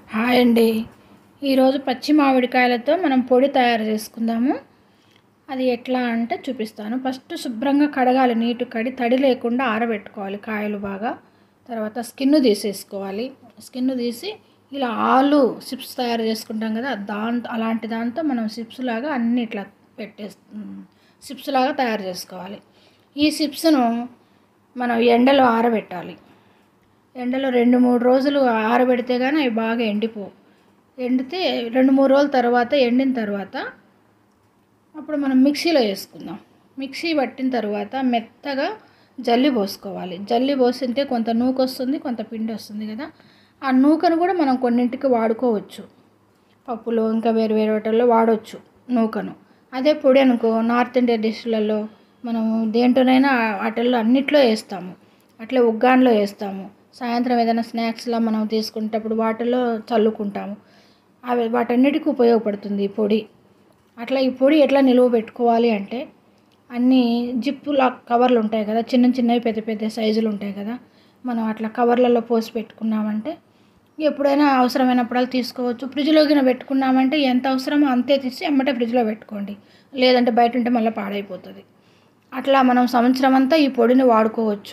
hi అండి ఈరోజు పచ్చి మామిడికాయలతో మనం పొడి తయారు చేసుకుందాము అది ఎట్లా అంటే చూపిస్తాను ఫస్ట్ శుభ్రంగా కడగాలి నీటు కడి తడి లేకుండా ఆరబెట్టుకోవాలి కాయలు బాగా తర్వాత స్కిన్ తీసేసుకోవాలి స్కిన్ తీసి ఇలా ఆలు చిప్స్ తయారు చేసుకుంటాం కదా దాంతో అలాంటి దాంతో మనం చిప్స్ లాగా అన్ని ఇట్లా పెట్టేసి చిప్స్ లాగా తయారు చేసుకోవాలి ఈ చిప్స్ను మనం ఎండలో ఆరబెట్టాలి ఎండలో రెండు మూడు రోజులు ఆరబెడితే కానీ అవి బాగా ఎండిపోవు ఎండితే రెండు మూడు రోజుల తర్వాత ఎండిన తర్వాత అప్పుడు మనం మిక్సీలో వేసుకుందాం మిక్సీ పట్టిన తర్వాత మెత్తగా జల్లి పోసుకోవాలి జల్లి పోసింటే కొంత నూక వస్తుంది కొంత పిండి వస్తుంది కదా ఆ నూకను కూడా మనం కొన్నింటికి వాడుకోవచ్చు పప్పులో ఇంకా వేరు వేరే వాటిల్లో వాడవచ్చు నూకను అదే పొడి అనుకో నార్త్ ఇండియా డిష్లలో మనము దేంట్లోనైనా వాటిల్లో అన్నిట్లో వేస్తాము అట్లే ఉగ్గాన్లో వేస్తాము సాయంత్రం ఏదైనా స్నాక్స్లా మనం తీసుకునేటప్పుడు వాటిల్లో చల్లుకుంటాము అవి వాటన్నిటికీ ఉపయోగపడుతుంది ఈ పొడి అట్లా ఈ పొడి ఎట్లా నిలువ పెట్టుకోవాలి అంటే అన్ని జిప్పుల కవర్లు ఉంటాయి కదా చిన్న చిన్నవి పెద్ద పెద్ద సైజులు ఉంటాయి కదా మనం అట్లా కవర్లలో పోసి పెట్టుకున్నామంటే ఎప్పుడైనా అవసరమైనప్పుడల్లా తీసుకోవచ్చు ఫ్రిడ్జ్లో గిన పెట్టుకున్నామంటే ఎంత అవసరమో అంతే తీసి ఎమ్మటే ఫ్రిడ్జ్లో పెట్టుకోండి లేదంటే బయట ఉంటే మళ్ళీ పాడైపోతుంది అట్లా మనం సంవత్సరం అంతా ఈ పొడిని వాడుకోవచ్చు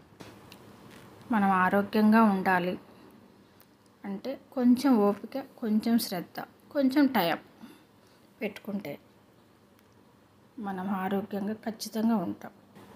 మనం ఆరోగ్యంగా ఉండాలి అంటే కొంచెం ఓపిక కొంచెం శ్రద్ధ కొంచెం టైం పెట్టుకుంటే మనం ఆరోగ్యంగా ఖచ్చితంగా ఉంటాం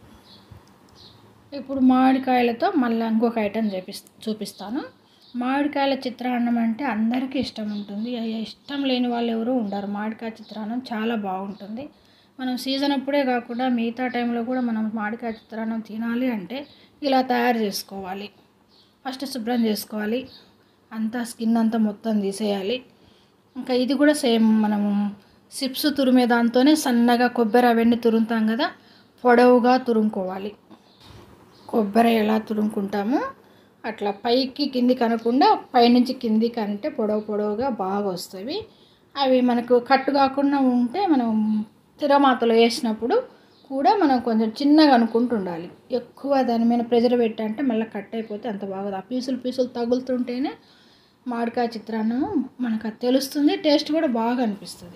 ఇప్పుడు మామిడికాయలతో మళ్ళీ ఇంకొక ఐటెం చూపిస్ చూపిస్తాను మామిడికాయల చిత్రాన్నం అంటే అందరికీ ఇష్టం ఉంటుంది అయ్యా ఇష్టం లేని వాళ్ళు ఎవరు ఉండరు మామిడికాయ చిత్రాన్నం చాలా బాగుంటుంది మనం సీజన్ అప్పుడే కాకుండా మిగతా టైంలో కూడా మనం మామిడికాయ చిత్రాన్నం తినాలి అంటే ఇలా తయారు చేసుకోవాలి ఫస్ట్ శుభ్రం చేసుకోవాలి అంతా స్కిన్ అంతా మొత్తం తీసేయాలి ఇంకా ఇది కూడా సేమ్ మనము సిప్స్ తురిమే దాంతోనే సన్నగా కొబ్బరి అవన్నీ తురుముతాం కదా పొడవుగా తురుముకోవాలి కొబ్బరి ఎలా తురుముకుంటామో అట్లా పైకి కిందికి అనకుండా పైనుంచి కిందికి అంటే పొడవు పొడవుగా బాగా వస్తాయి అవి మనకు కట్టు కాకుండా ఉంటే మనం తిరమాతలో వేసినప్పుడు కూడా మనం కొంచెం చిన్నగా అనుకుంటూ ఉండాలి ఎక్కువ దాని మీద ప్రెజర్ పెట్టంటే మళ్ళీ కట్ అయిపోతే అంత బాగోదు ఆ పీసులు పీసులు తగులుతుంటేనే మామిడికాయ చిత్రాన్నం మనకు అది తెలుస్తుంది టేస్ట్ కూడా బాగా అనిపిస్తుంది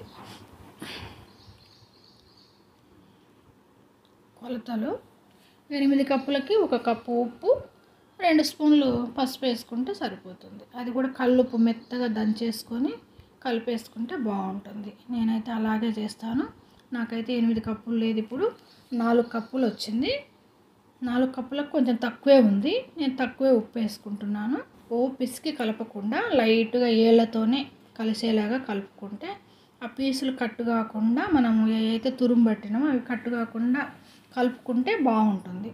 కొలతలు ఎనిమిది కప్పులకి ఒక కప్పు ఉప్పు రెండు స్పూన్లు పసుపు వేసుకుంటే సరిపోతుంది అది కూడా కల్లుప్పు మెత్తగా దంచేసుకొని కలిపేసుకుంటే బాగుంటుంది నేనైతే అలాగే చేస్తాను నాకైతే ఎనిమిది కప్పులు లేదు ఇప్పుడు నాలుగు కప్పులు వచ్చింది నాలుగు కప్పులకు కొంచెం తక్కువే ఉంది నేను తక్కువే ఉప్పు వేసుకుంటున్నాను ఓ పిసికి కలపకుండా లైట్గా ఏళ్ళతోనే కలిసేలాగా కలుపుకుంటే ఆ పీసులు కట్టు కాకుండా మనం ఏవైతే తురుము పట్టినామో అవి కట్టు కాకుండా కలుపుకుంటే బాగుంటుంది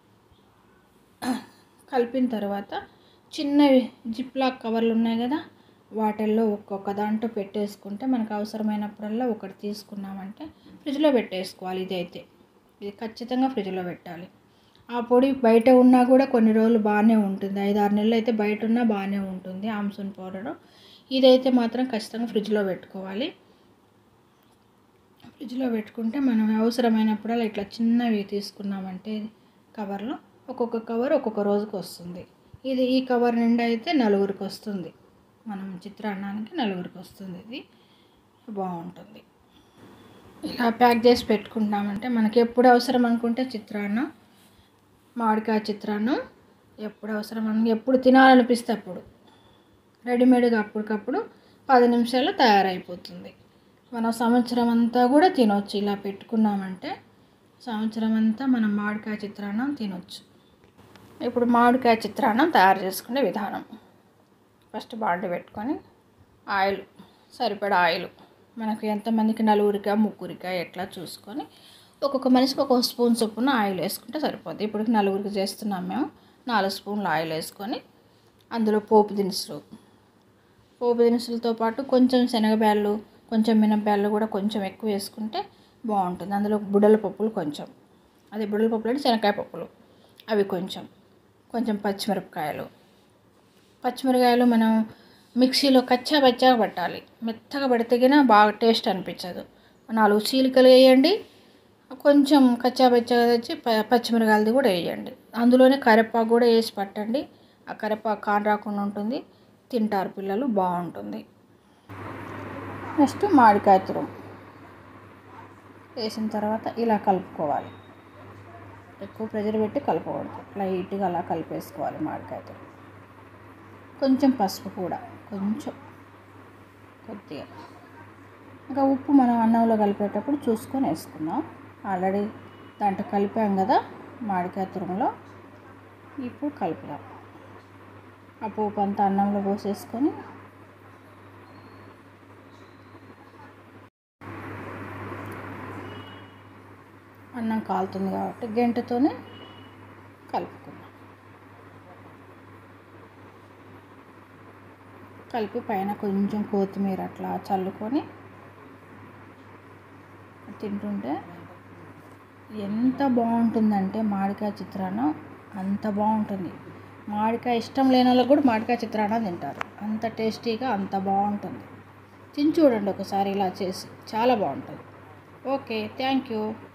కలిపిన తర్వాత చిన్నవి జిప్లాక్ కవర్లు ఉన్నాయి కదా వాటిల్లో ఒక్కొక్క దాంట్లో పెట్టేసుకుంటే మనకు అవసరమైనప్పుడల్లా ఒకటి తీసుకున్నామంటే ఫ్రిడ్జ్లో పెట్టేసుకోవాలి ఇది అయితే ఇది ఖచ్చితంగా ఫ్రిడ్జ్లో పెట్టాలి ఆ పొడి బయట ఉన్నా కూడా కొన్ని రోజులు బాగానే ఉంటుంది ఐదు ఆరు నెలలు అయితే బయట ఉన్నా బాగానే ఉంటుంది ఆమ్సూన్ పౌడరు ఇదైతే మాత్రం ఖచ్చితంగా ఫ్రిడ్జ్లో పెట్టుకోవాలి ఫ్రిడ్జ్లో పెట్టుకుంటే మనం అవసరమైనప్పుడల్లా ఇట్లా చిన్నవి తీసుకున్నామంటే కవర్లో ఒక్కొక్క కవర్ ఒక్కొక్క రోజుకి వస్తుంది ఇది ఈ కవర్ నిండా అయితే నలుగురికి వస్తుంది మనం చిత్రాన్నానికి నలుగురికి వస్తుంది ఇది బాగుంటుంది ఇలా ప్యాక్ చేసి పెట్టుకుంటామంటే మనకి ఎప్పుడు అవసరం అనుకుంటే చిత్రాన్నం మామిడికాయ చిత్రాన్నం ఎప్పుడు అవసరం అని ఎప్పుడు తినాలనిపిస్తే అప్పుడు రెడీమేడ్గా అప్పటికప్పుడు పది నిమిషాల్లో తయారైపోతుంది మనం సంవత్సరం అంతా కూడా తినొచ్చు ఇలా పెట్టుకున్నామంటే సంవత్సరం అంతా మనం మామిడికాయ చిత్రాన్నం తినొచ్చు ఇప్పుడు మామిడికాయ చిత్రాన్నం తయారు చేసుకునే విధానం ఫస్ట్ బాండి పెట్టుకొని ఆయిల్ సరిపడా ఆయిల్ మనకు ఎంతమందికి నలుగురికా ముగ్గురికా ఎట్లా చూసుకొని ఒక్కొక్క మనిషికి ఒక్కొక్క స్పూన్ చొప్పున ఆయిల్ వేసుకుంటే సరిపోద్ది ఇప్పుడు నలుగురికి చేస్తున్నాం మేము నాలుగు స్పూన్లు ఆయిల్ వేసుకొని అందులో పోపు దినుసులు పోపు దినుసులతో పాటు కొంచెం శనగబ్యాళ్ళు కొంచెం మినప్యాళ్ళు కూడా కొంచెం ఎక్కువ వేసుకుంటే బాగుంటుంది అందులో బుడల పప్పులు కొంచెం అదే బుడల పప్పులు అంటే శనగకాయ పప్పులు అవి కొంచెం కొంచెం పచ్చిమిరపకాయలు పచ్చిమిరకాయలు మనం మిక్సీలో కచ్చా బచ్చాగా పట్టాలి మెత్తగా పడితేగినా బాగా టేస్ట్ అనిపించదు నాలుగు చీలికలు వేయండి కొంచెం కచ్చా బచ్చాగా తెచ్చి ప పచ్చిమిరకాయలది కూడా వేయండి అందులోనే కరివేపాకు కూడా వేసి పట్టండి ఆ కరివేపాకు కాని రాకుండా ఉంటుంది తింటారు పిల్లలు బాగుంటుంది నెక్స్ట్ మామిడికాయ తురుము వేసిన తర్వాత ఇలా కలుపుకోవాలి ఎక్కువ ప్రెజర్ పెట్టి కలపకూడదు లైట్గా అలా కలిపేసుకోవాలి మామిడికాయ తురుము కొంచెం పసుపు కూడా కొంచెం కొద్దిగా ఇంకా ఉప్పు మనం అన్నంలో కలిపేటప్పుడు చూసుకొని వేసుకుందాం ఆల్రెడీ దాంట్లో కలిపాం కదా మామిడికాయ తురుములో ఇప్పుడు కలుపుదాం ఆ పోపు అంతా అన్నంలో పోసేసుకొని అన్నం కాలుతుంది కాబట్టి గంటతోనే కలుపుకుందాం కలిపి పైన కొంచెం కొత్తిమీర అట్లా చల్లుకొని తింటుంటే ఎంత బాగుంటుందంటే మామిడికాయ చిత్రాన్నం అంత బాగుంటుంది మామిడికాయ ఇష్టం లేని వాళ్ళకి కూడా మామిడికాయ చిత్రాన్నం తింటారు అంత టేస్టీగా అంత బాగుంటుంది తిని చూడండి ఒకసారి ఇలా చేసి చాలా బాగుంటుంది ఓకే థ్యాంక్ యూ